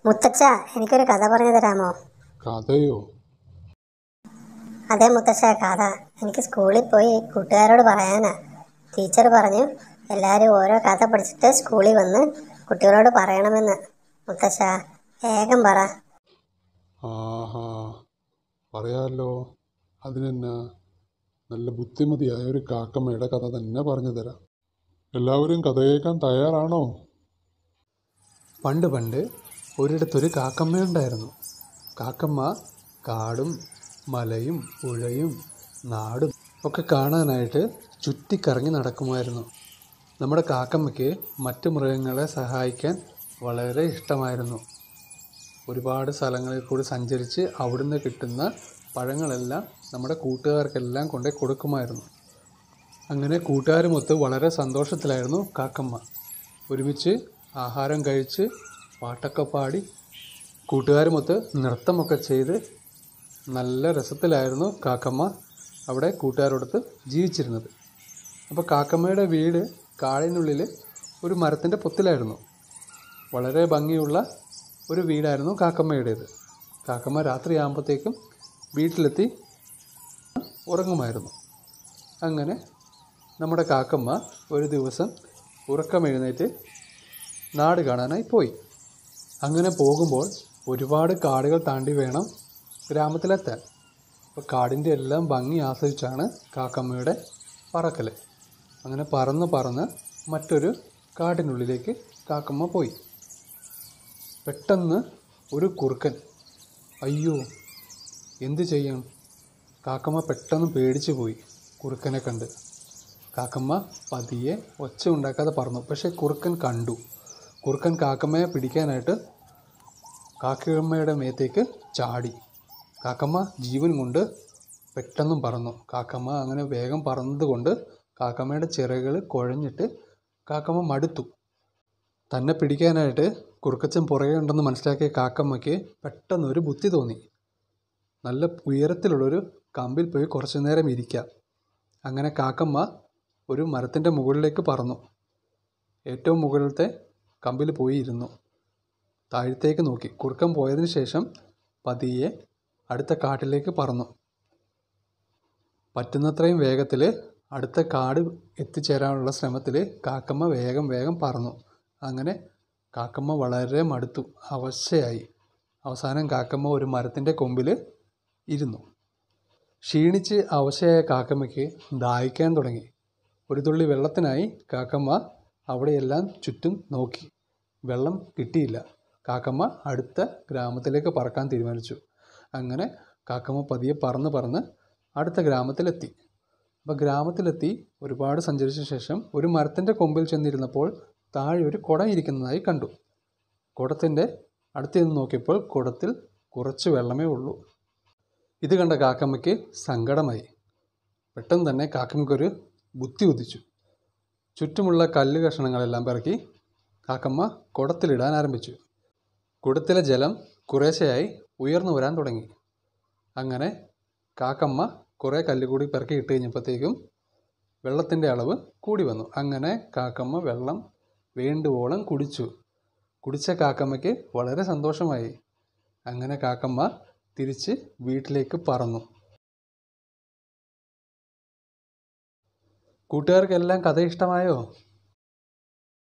മുത്തച്ഛ എനിക്കൊരു കഥ പറഞ്ഞു തരാമോ കഥയോ അതെ മുത്തച്ഛ കഥ എനിക്ക് സ്കൂളിൽ പോയി കൂട്ടുകാരോട് പറയാനാ ടീച്ചർ പറഞ്ഞു എല്ലാവരും ഓരോ കഥ പഠിച്ചിട്ട് സ്കൂളിൽ വന്ന് കുട്ടികളോട് പറയണമെന്ന് മുത്തച്ഛ വേഗം പറ ആഹാ പറയാമല്ലോ അതിനെന്നാ നല്ല ബുദ്ധിമതിയായ ഒരു കാക്കമ്മയുടെ കഥ തന്നെ പറഞ്ഞു തരാം എല്ലാവരും കഥ കേൾക്കാൻ തയ്യാറാണോ പണ്ട് പണ്ട് ഒരിടത്തൊരു കാക്കമ്മയുണ്ടായിരുന്നു കാക്കമ്മ കാടും മലയും പുഴയും നാടും ഒക്കെ കാണാനായിട്ട് ചുറ്റിക്കറങ്ങി നടക്കുമായിരുന്നു നമ്മുടെ കാക്കമ്മയ്ക്ക് മറ്റു മൃഗങ്ങളെ സഹായിക്കാൻ വളരെ ഇഷ്ടമായിരുന്നു ഒരുപാട് സ്ഥലങ്ങളിൽ കൂടി സഞ്ചരിച്ച് അവിടുന്ന് കിട്ടുന്ന പഴങ്ങളെല്ലാം നമ്മുടെ കൂട്ടുകാർക്കെല്ലാം കൊണ്ടേ കൊടുക്കുമായിരുന്നു അങ്ങനെ കൂട്ടുകാരുമൊത്ത് വളരെ സന്തോഷത്തിലായിരുന്നു കാക്കമ്മ ഒരുമിച്ച് ആഹാരം കഴിച്ച് പാട്ടൊക്കെ പാടി കൂട്ടുകാരുമൊത്ത് നൃത്തമൊക്കെ ചെയ്ത് നല്ല രസത്തിലായിരുന്നു കാക്കമ്മ അവിടെ കൂട്ടുകാരോടൊത്ത് ജീവിച്ചിരുന്നത് അപ്പോൾ കാക്കമ്മയുടെ വീട് കാടിനുള്ളിൽ ഒരു മരത്തിൻ്റെ പൊത്തിലായിരുന്നു വളരെ ഭംഗിയുള്ള ഒരു വീടായിരുന്നു കാക്കമ്മയുടേത് കാക്കമ്മ രാത്രിയാകുമ്പോഴത്തേക്കും വീട്ടിലെത്തി ഉറങ്ങുമായിരുന്നു അങ്ങനെ നമ്മുടെ കാക്കമ്മ ഒരു ദിവസം ഉറക്കം എഴുന്നേറ്റ് നാട് കാണാനായി പോയി അങ്ങനെ പോകുമ്പോൾ ഒരുപാട് കാടുകൾ താണ്ടി വേണം ഗ്രാമത്തിലെത്താൻ അപ്പോൾ കാടിൻ്റെ എല്ലാം ഭംഗി ആസ്വദിച്ചാണ് കാക്കമ്മയുടെ പറക്കൽ അങ്ങനെ പറന്ന് പറന്ന് മറ്റൊരു കാടിനുള്ളിലേക്ക് കാക്കമ്മ പോയി പെട്ടെന്ന് ഒരു കുറുക്കൻ അയ്യോ എന്തു ചെയ്യാം കാക്കമ്മ പെട്ടെന്ന് പേടിച്ചു പോയി കുറുക്കനെ കണ്ട് കാക്കമ്മ പതിയെ ഒച്ച ഉണ്ടാക്കാതെ പറന്നു പക്ഷേ കുറുക്കൻ കണ്ടു കുറുക്കൻ കാക്കമ്മയെ പിടിക്കാനായിട്ട് കാക്കമ്മയുടെ മേത്തേക്ക് ചാടി കാക്കമ്മ ജീവൻ കൊണ്ട് പെട്ടെന്നും പറന്നു കാക്കമ്മ അങ്ങനെ വേഗം പറന്നതുകൊണ്ട് കാക്കമ്മയുടെ ചിറകുകൾ കുഴഞ്ഞിട്ട് കാക്കമ്മ മടുത്തു തന്നെ പിടിക്കാനായിട്ട് കുറുക്കച്ചൻ പുറകെ ഉണ്ടെന്ന് മനസ്സിലാക്കിയ കാക്കമ്മയ്ക്ക് പെട്ടെന്നൊരു ബുദ്ധി തോന്നി നല്ല ഉയരത്തിലുള്ളൊരു കമ്പിൽ പോയി കുറച്ചു നേരം ഇരിക്കാം അങ്ങനെ കാക്കമ്മ ഒരു മരത്തിൻ്റെ മുകളിലേക്ക് പറന്നു ഏറ്റവും മുകളിലത്തെ കമ്പിൽ പോയി ഇരുന്നു താഴത്തേക്ക് നോക്കി കുറുക്കൻ പോയതിന് ശേഷം പതിയെ അടുത്ത കാട്ടിലേക്ക് പറന്നു പറ്റുന്നത്രയും വേഗത്തിൽ അടുത്ത കാട് എത്തിച്ചേരാനുള്ള ശ്രമത്തിൽ കാക്കമ്മ വേഗം വേഗം പറന്നു അങ്ങനെ കാക്കമ്മ വളരെ മടുത്തു അവശയായി അവസാനം കാക്കമ്മ ഒരു മരത്തിൻ്റെ കൊമ്പിൽ ഇരുന്നു ക്ഷീണിച്ച് അവശയായ കാക്കമ്മയ്ക്ക് ദാഹിക്കാൻ തുടങ്ങി ഒരു തുള്ളി വെള്ളത്തിനായി കാക്കമ്മ അവിടെയെല്ലാം ചുറ്റും നോക്കി വെള്ളം കിട്ടിയില്ല കാക്കമ്മ അടുത്ത ഗ്രാമത്തിലേക്ക് പറക്കാൻ തീരുമാനിച്ചു അങ്ങനെ കാക്കമ്മ പതിയെ പറന്ന് പറന്ന് അടുത്ത ഗ്രാമത്തിലെത്തി അപ്പോൾ ഗ്രാമത്തിലെത്തി ഒരുപാട് സഞ്ചരിച്ച ശേഷം ഒരു മരത്തിൻ്റെ കൊമ്പിൽ ചെന്നിരുന്നപ്പോൾ താഴെ ഒരു കുട ഇരിക്കുന്നതായി കണ്ടു കുടത്തിൻ്റെ അടുത്ത് നിന്ന് നോക്കിയപ്പോൾ കുടത്തിൽ കുറച്ച് വെള്ളമേ ഉള്ളൂ ഇത് കണ്ട കാക്കമ്മയ്ക്ക് സങ്കടമായി പെട്ടെന്ന് തന്നെ കാക്കമ്മയ്ക്കൊരു ബുദ്ധി ഉദിച്ചു ചുറ്റുമുള്ള കല്ല് കഷണങ്ങളെല്ലാം പിറക്കി കാക്കമ്മ കുടത്തിലിടാൻ ആരംഭിച്ചു കുടത്തിലെ ജലം കുറേശ്ശെയായി ഉയർന്നു വരാൻ തുടങ്ങി അങ്ങനെ കാക്കമ്മ കുറേ കല്ല് കൂടി പിറക്കി ഇട്ട് കഴിഞ്ഞപ്പോഴത്തേക്കും വെള്ളത്തിൻ്റെ അളവ് കൂടി വന്നു അങ്ങനെ കാക്കമ്മ വെള്ളം വേണ്ടുവോളം കുടിച്ചു കുടിച്ച കാക്കമ്മയ്ക്ക് വളരെ സന്തോഷമായി അങ്ങനെ കാക്കമ്മ തിരിച്ച് വീട്ടിലേക്ക് പറന്നു കൂട്ടുകാർക്കെല്ലാം കഥ ഇഷ്ടമായോ